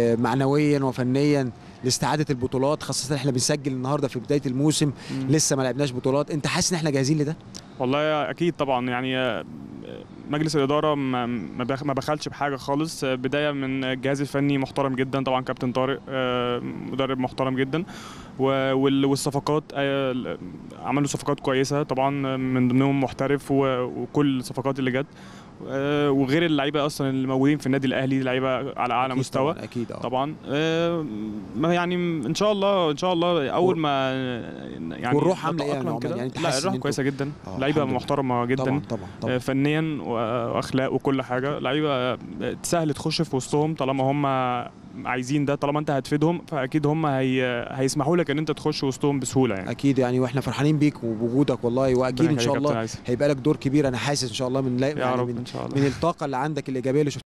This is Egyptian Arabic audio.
آه، معنويا وفنيا لاستعاده البطولات خاصه احنا بنسجل النهارده في بدايه الموسم مم. لسه ما لعبناش بطولات انت حاسس ان احنا جاهزين لده والله اكيد طبعا يعني آه، مجلس الاداره ما ما بخ- ما بخلش بحاجه خالص آه، بدايه من الجهاز الفني محترم جدا طبعا كابتن طارق آه، مدرب محترم جدا و- وال- والصفقات آه، ال- عملوا صفقات كويسه طبعا من ضمنهم محترف و- وكل الصفقات اللي جت آه، وغير اللعيبه اصلا اللي موجودين في النادي الاهلي لعيبه على اعلى أكيد مستوى طبعا اكيد اه طبعا آه، ما يعني ان شاء الله ان شاء الله اول ما يعني والروح عاملة إيه يا نتأقلم نعمان؟ كده يعني أنت لا حاسس إن الروح أنتوا- كويسه جدا آه، لعيبه الحمد لله. محترمه جدا طبعا طبعا آه، طبعا فنيا واخلاق وكل حاجه لعيبه آه، سهل تخش في وسطهم طالما هم عايزين ده طالما انت هتفيدهم فاكيد هم هي هيسمحوا لك ان انت تخش وسطهم بسهوله يعني اكيد يعني واحنا فرحانين بيك وبوجودك والله واكيد ربنا ان شاء يخليك يا كابتن الله عايز. هيبقى لك دور كبير انا حاسس ان شاء الله من لا يا يعني رب من, ان شاء الله من الطاقه اللي عندك الايجابيه اللي